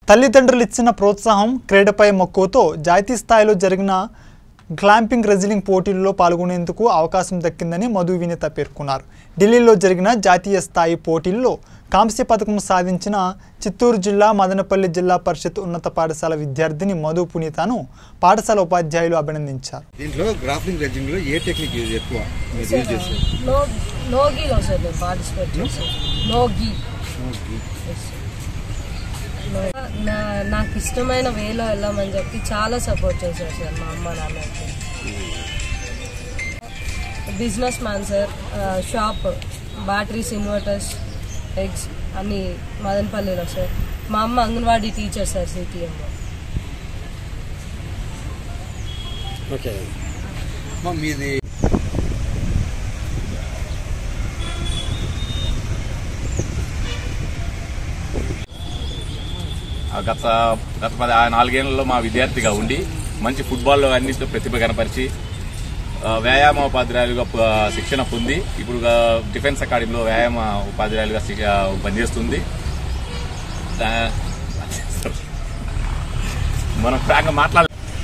తల్లిదండ్రులు ఇచ్చిన ప్రోత్సాహం క్రీడపై మక్కువతో జాతీయ స్థాయిలో జరిగిన గ్లాంపింగ్ రెజ్లింగ్ పోటీల్లో పాల్గొనేందుకు అవకాశం దక్కిందని మధు వినిత పేర్కొన్నారు ఢిల్లీలో జరిగిన జాతీయ స్థాయి పోటీల్లో కాంస్య పథకం సాధించిన చిత్తూరు జిల్లా మదనపల్లి జిల్లా పరిషత్ ఉన్నత పాఠశాల విద్యార్థిని మధు పునీతను పాఠశాల ఉపాధ్యాయులు అభినందించారు దీంట్లో గ్రాఫింగ్ రెజ్జింగ్ లో ఏ టెక్నిక్ యూజ్ ఎక్కువ మీరు యూజ్ చేస్తారు నో నోగీలో సార్ నేను పార్టిసిపేట్ చేశాను నోగీ నా నాకు ఇష్టమైన వేలో వెళ్ళామని చెప్పి చాలా సపోర్ట్ చేశారు సార్ మా అమ్మ నాన్నకి businessman sir shop batteries inverters eggs అన్ని మదనపల్లిలో సార్ మా అమ్మ అంగన్వాడీ టీచర్ సార్ సిటీఎంలో ఓకే మీది ఆ గత గత పది ఆ నాలుగేళ్లలో మా విద్యార్థిగా ఉండి మంచి ఫుట్బాల్లో అన్నింటిలో ప్రతిభ కనపరిచి ఆ, వ్యాయామ ఉపాధ్యాయులుగా ప- శిక్షణ పొంది ఇప్పుడు ఆ, డిఫెన్స్ అకాడమీలో వ్యాయామ ఉపాధ్యాయులుగా శిక్ష- పనిచేస్తుంది ఆ, మనం ఫ్రాంక్గా మాట్లాడ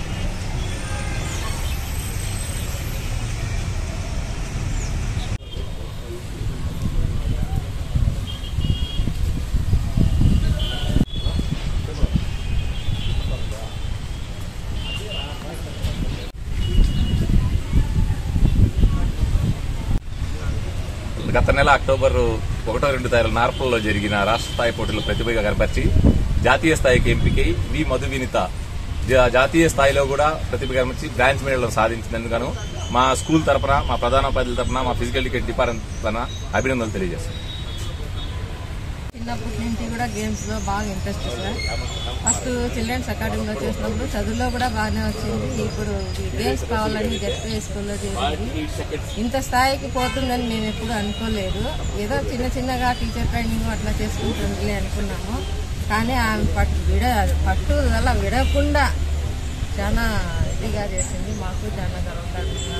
గత నెల అక్టోబర్ ఒకటో రెండు తారీఖు నార్పల్లో జరిగిన రాష్ట్ర స్థాయి పోటీలో ప్రతిభగా కనపరిచి జాతీయ స్థాయికి ఎంపికై వి మధు వినిత జా- జాతీయ స్థాయిలో కూడా ప్రతిభ కనపరిచి బ్రాంచ్ మెడల్ సాధించినందుకు మా స్కూల్ తరపున మా ప్రధానోపాధ్యుల తరపున మా ఫిజికల్ టికెట్ డిపార్ట్మెంట్ తరపున అభినందనలు తెలియజేస్తాం చిన్నప్పటి నుంచి కూడా గేమ్స్ లో బాగా ఇంట్రెస్ట్ సార్ ఫస్ట్ చిల్డ్రన్స్ అకాడమీలో చేసినప్పుడు చదువులో కూడా బాగానే వచ్చింది ఇప్పుడు ఈ గేమ్స్ కావాలని జెడ్పీ స్కూల్లో చేసింది ఇంత స్థాయికి పోతుందని మేము ఎప్పుడు అనుకోలేదు ఏదో చిన్న చిన్నగా టీచర్ ట్రైనింగ్ అట్లా చేసుకుంటుందిలే అనుకున్నాము కానీ ఆమె పట్టు విడ పట్టు అలా విడకుండా చాలా ఇదిగా చేసింది మాకు చాలా గర్వకారణంగా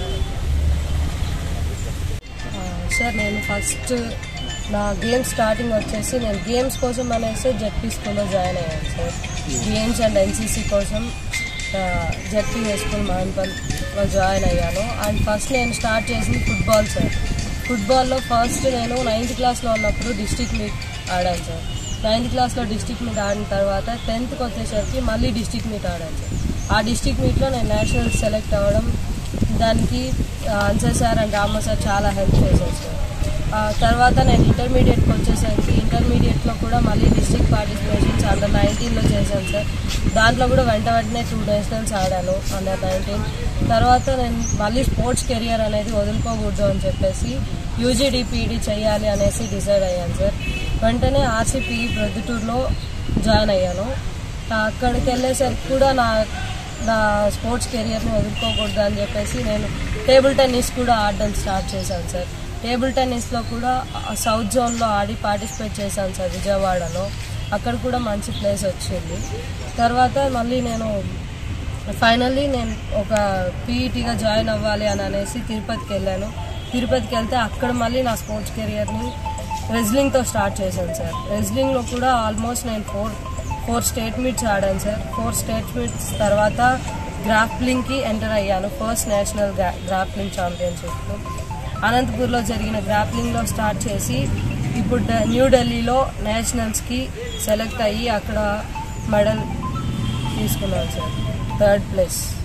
ఆ, సార్ నేను ఫస్ట్ నా గేమ్స్ స్టార్టింగ్ వచ్చేసి నేను గేమ్స్ కోసం అనేసి జెడ్పీ స్కూల్లో జాయిన్ అయ్యాను సార్ గేమ్స్ అండ్ ఎన్సీసీ కోసం జెడ్పీ హై స్కూల్ మహన్పల్లో జాయిన్ అయ్యాను అండ్ ఫస్ట్ నేను స్టార్ట్ చేసింది ఫుట్బాల్ సార్ ఫుట్బాల్లో ఫస్ట్ నేను నైన్త్ క్లాస్లో ఉన్నప్పుడు డిస్టిక్ మీట్ ఆడాను సార్ నైన్త్ క్లాస్లో డిస్టిక్ మీట్ ఆడిన తర్వాత టెన్త్కి వచ్చేసరికి మళ్ళీ డిస్టిక్ మీట్ ఆడాను సార్ ఆ డిస్టిక్ మీట్లో నేను నేషనల్ సెలెక్ట్ అవ్వడం దానికి ఆ, answer sir and Rama sir చాలా హెల్ప్ చేశారు సార్ ఆ, తర్వాత నేను ఇంటర్మీడియట్కి వచ్చేసరికి ఇంటర్మీడియట్లో కూడా మళ్ళీ డిస్ట్రిక్ట్ పార్టిసిపేషన్స్ అండర్ నైన్టీన్లో చేశాను సార్ దాంట్లో కూడా వెంట వెంటనే టూ నేషనల్స్ ఆడాను అండర్ నైన్టీన్ తర్వాత నేను మళ్ళీ స్పోర్ట్స్ కెరియర్ అనేది వదులుకోకూడదు అని చెప్పేసి యూజీడీపీఈడి చేయాలి అనేసి డిసైడ్ అయ్యాను సార్ వెంటనే ఆర్సీపీఈ ప్రొద్దుటూరులో జాయిన్ అయ్యాను ఆ, అక్కడికి వెళ్ళేసరికి కూడా నా నా స్పోర్ట్స్ కెరియర్ని వదులుకోకూడదు అని చెప్పేసి నేను టేబుల్ టెన్నిస్ కూడా ఆడడం స్టార్ట్ చేశాను సార్ టేబుల్ టెన్నిస్లో కూడా ఆ సౌత్ జోన్లో ఆడి పార్టిసిపేట్ చేశాను సార్ విజయవాడలో అక్కడ కూడా మంచి ప్లేస్ వచ్చింది తర్వాత మళ్ళీ నేను ఫైనల్లీ నేను ఒక పీఈటీగా జాయిన్ అవ్వాలి అని అనేసి తిరుపతికి వెళ్ళాను తిరుపతికి వెళ్తే అక్కడ మళ్ళీ నా స్పోర్ట్స్ కెరియర్ని రెజ్లింగ్తో స్టార్ట్ చేశాను సార్ రెజ్లింగ్లో కూడా ఆల్మోస్ట్ నేను ఫోర్ ఫోర్ స్టేట్ మీట్స్ ఆడాను సార్ ఫోర్ స్టేట్ మీట్స్ తర్వాత గ్రాప్లింగ్కి ఎంటర్ అయ్యాను ఫస్ట్ నేషనల్ గ్రాప్లింగ్ ఛాంపియన్షిప్లో అనంతపూర్లో జరిగిన గ్రాప్లింగ్లో స్టార్ట్ చేసి ఇప్పుడు డ- న్యూఢిల్లీలో నేషనల్స్కి సెలెక్ట్ అయ్యి అక్కడ మెడల్ తీసుకున్నాను సార్ థర్డ్ ప్లేస్